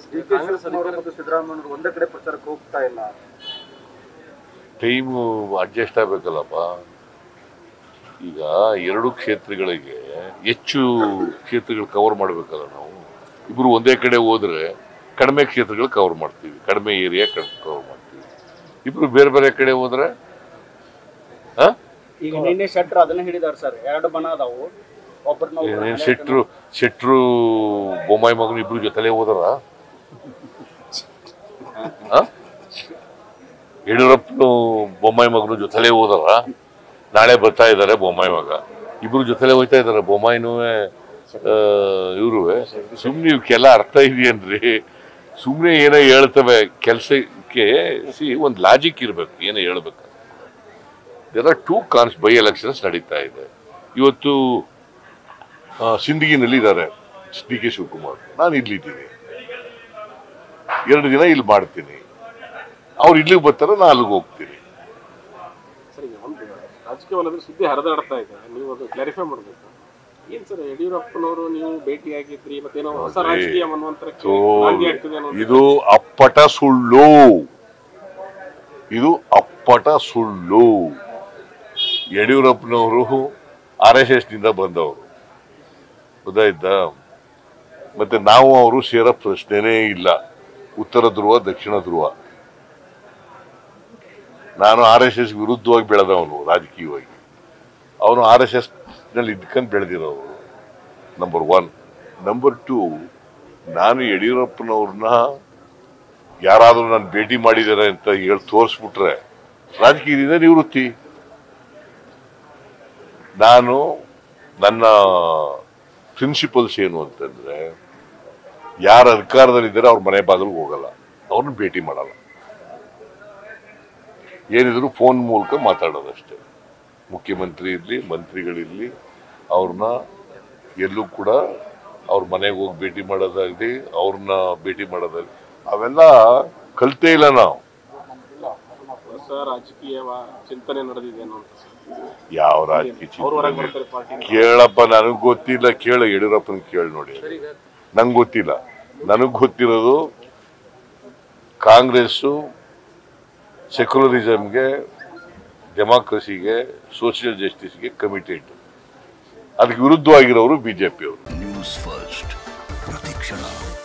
D K Shivakumar ಮತ್ತು ಸಿದ್ದರಾಮಯ್ಯ ಒಂದೇ ಕಡೆ ಪ್ರಚಾರಕ್ಕೆ ಹೋಗ್ತಾ ಇಲ್ಲ ಟೈಮು ಅಡ್ಜಸ್ಟ್ ಆಗಬೇಕಲ್ಲಪ್ಪ ಈಗ ಎರಡು ಕ್ಷೇತ್ರಗಳಿಗೆ ಹೆಚ್ಚು ಕ್ಷೇತ್ರಗಳು ಕವರ್ ಮಾಡಬೇಕಲ್ಲ ನಾವು ಇಬ್ರು ಒಂದೇ ಕಡೆ ಹೋದ್ರೆ ಕಡಿಮೆ ಕ್ಷೇತ್ರಗಳು ಕವರ್ ಮಾಡ್ತೀವಿ ಕಡಿಮೆ ಏರಿಯಾ ಕವರ್ ಮಾಡ್ತೀವಿ ಇಬ್ರು ಬೇರೆ ಬೇರೆ ಕಡೆ ಹೋದ್ರೆ ಆ? ಈಗ ನಿನ್ನೆ ಶೆಟ್ರು ಅದನ್ನ ಹೇಳಿದಾರೆ ಸರ್ ಎರಡು ಬಣ ಅದಾವು ಒಬ್ಬರನ್ನ ಏನೇನ್ ಶೆಟ್ರು ಶೆಟ್ರು ಬೊಮ್ಮಾಯಿ ಮಗನು ಇಬ್ರು ಜೊತೆಲೇ ಹೋದರ ಯಡಿಯೂರಪ್ಪನು ಬೊಮ್ಮಾಯಿ ಮಗನು ಜೊತೆಲೇ ಹೋದರ ನಾಳೆ ಬರ್ತಾ ಇದ್ದಾರೆ ಬೊಮ್ಮಾಯಿ ಮಗ ಇಬ್ರು ಜೊತೆಲೇ ಹೋಯ್ತಾ ಇದಾರೆ ಬೊಮ್ಮಾಯಿನೂ ಇವರು ಸುಮ್ನೆ ಇವಕ್ಕೆಲ್ಲ ಅರ್ಥ ಇದೆಯೇನ್ರಿ ಸುಮ್ನೆ ಏನೋ ಹೇಳ್ತವೆ ಕೆಲ್ಸಕ್ಕೆ ಸಿ ಒಂದು ಲಾಜಿಕ್ ಇರ್ಬೇಕು ಏನೋ ಹೇಳ್ಬೇಕು there are two cons by elections ನಡೀತಾ ಇದೆ ಇವತ್ತು ಆ, ಸಿಂದಗಿನಲ್ಲಿ ಇದ್ದಾರೆ ಡಿ ಕೆ ಶಿವಕುಮಾರ್ ನಾನು ಇಲ್ಲಿದ್ದೀನಿ ಎರಡು ದಿನ ಇಲ್ಲಿ ಮಾಡ್ತೀನಿ ಅವ್ರು ಇಲ್ಲಿಗೆ ಬರ್ತಾರೆ ನಾನು ಅಲ್ಲಿಗೆ ಹೋಗ್ತೀನಿ ಸರ್ ಈಗ ಒಂದು ರಾಜಕೀಯ ವಲಯದಲ್ಲಿ ಸುದ್ದಿ ಹರಿದಾಡ್ತಾ ಇದೆ ನೀವು ಅದು ಕ್ಲಾರಿಫೈ ಮಾಡಬೇಕು ಏನ್ ಸರ್ ಯಡಿಯೂರಪ್ಪನವರು ನೀವು ಭೇಟಿಯಾಗಿದ್ರಿ ಮತ್ತೇನೋ ಹೊಸ ನೋಡ್ರಿ, ರಾಜಕೀಯ ಮನ್ವಂತರಕ್ಕೆ ಸೊ, ನಾಂದಿ ಆಗ್ತದೆ ಅನ್ನೋ ಇದು ಅಪ್ಪಟ ಸುಳ್ಳು ಇದು ಅಪ್ಪಟ ಸುಳ್ಳು ಯಡಿಯೂರಪ್ಪನವರು ಆರ್ ಎಸ್ ಎಸ್ ನಿಂದ ಬಂದವರು ಗೊತ್ತಾಯ್ತಾ ಮತ್ತೆ ನಾವು ಅವರು ಸೇರೋ ಪ್ರಶ್ನೆನೇ ಇಲ್ಲ ಉತ್ತರ ಧ್ರುವ ದಕ್ಷಿಣ ಧ್ರುವ ನಾನು ಆರ್ ಎಸ್ ಎಸ್ ವಿರುದ್ಧವಾಗಿ ಬೆಳೆದವನು ರಾಜಕೀಯವಾಗಿ ಅವನು ಆರ್ ಎಸ್ ಎಸ್ ನಲ್ಲಿ ಇದ್ಕೊಂಡು ಬೆಳೆದಿರೋರು ನಂಬರ್ ಒನ್ ನಂಬರ್ ಟೂ ನಾನು ಯಡಿಯೂರಪ್ಪನವ್ರನ್ನ ಯಾರಾದರೂ ನಾನು ಭೇಟಿ ಮಾಡಿದ್ದಾರೆ ಅಂತ ಹೇಳಿ ತೋರಿಸ್ಬಿಟ್ರೆ ರಾಜಕೀಯದಿಂದ ನಿವೃತ್ತಿ ನಾನು ನನ್ನ ಪ್ರಿನ್ಸಿಪಲ್ಸ್ ಏನು ಅಂತಂದ್ರೆ ಯಾರ ಅಧಿಕಾರದಲ್ಲಿದ್ದಾರೆ ಅವ್ರ ಮನೆ ಬಾಗಿಲಿಗೆ ಹೋಗಲ್ಲ ಅವ್ರನ್ನ ಭೇಟಿ ಮಾಡಲ್ಲ ಏನಿದ್ರು ಫೋನ್ ಮೂಲಕ ಮಾತಾಡೋದಷ್ಟೇ ಮುಖ್ಯಮಂತ್ರಿ ಇರಲಿ ಮಂತ್ರಿಗಳಿರಲಿ ಅವ್ರನ್ನ ಎಲ್ಲೂ ಕೂಡ ಅವ್ರ ಮನೆಗೆ ಹೋಗಿ ಭೇಟಿ ಮಾಡೋದಾಗಲಿ ಅವ್ರನ್ನ ಭೇಟಿ ಮಾಡೋದಾಗಲಿ ಅವೆಲ್ಲ ಕಲ್ತೇ ಇಲ್ಲ ನಾವು ಹೊಸ ರಾಜಕೀಯ ವ- ಚಿಂತನೆ ನಡೆದಿದೆ ಅನ್ನೋ ಅಂತ ಸರ್. ಯಾವ ರಾಜಕೀಯ ಅವ್ರು ಹೊರಗೆ ಚಿಂತನೆ ಬರ್ತಾರೆ ಪಾರ್ಟಿ ಕೇಳಪ್ಪ ನನಗ್ ಗೊತ್ತಿಲ್ಲ ಕೇಳ ಯಡಿಯೂರಪ್ಪನ ಕೇಳಿ ನೋಡಿ ನಂಗೆ ಗೊತ್ತಿಲ್ಲ ನನಗ್ ಗೊತ್ತಿರೋದು ಕಾಂಗ್ರೆಸ್ಸು ಸೆಕ್ಯುಲರಿಸಮ್ಗೆ ಡೆಮಾಕ್ರಸಿಗೆ ಸೋಷಿಯಲ್ ಜಸ್ಟಿಸ್ಗೆ ಕಮಿಟೆಡ್ ಅದಕ್ಕೆ ವಿರುದ್ಧವಾಗಿರೋರು ಬಿಜೆಪಿಯವರು ನ್ಯೂಸ್ ಫಸ್ಟ್ ಪ್ರತಿಕ್ಷಣ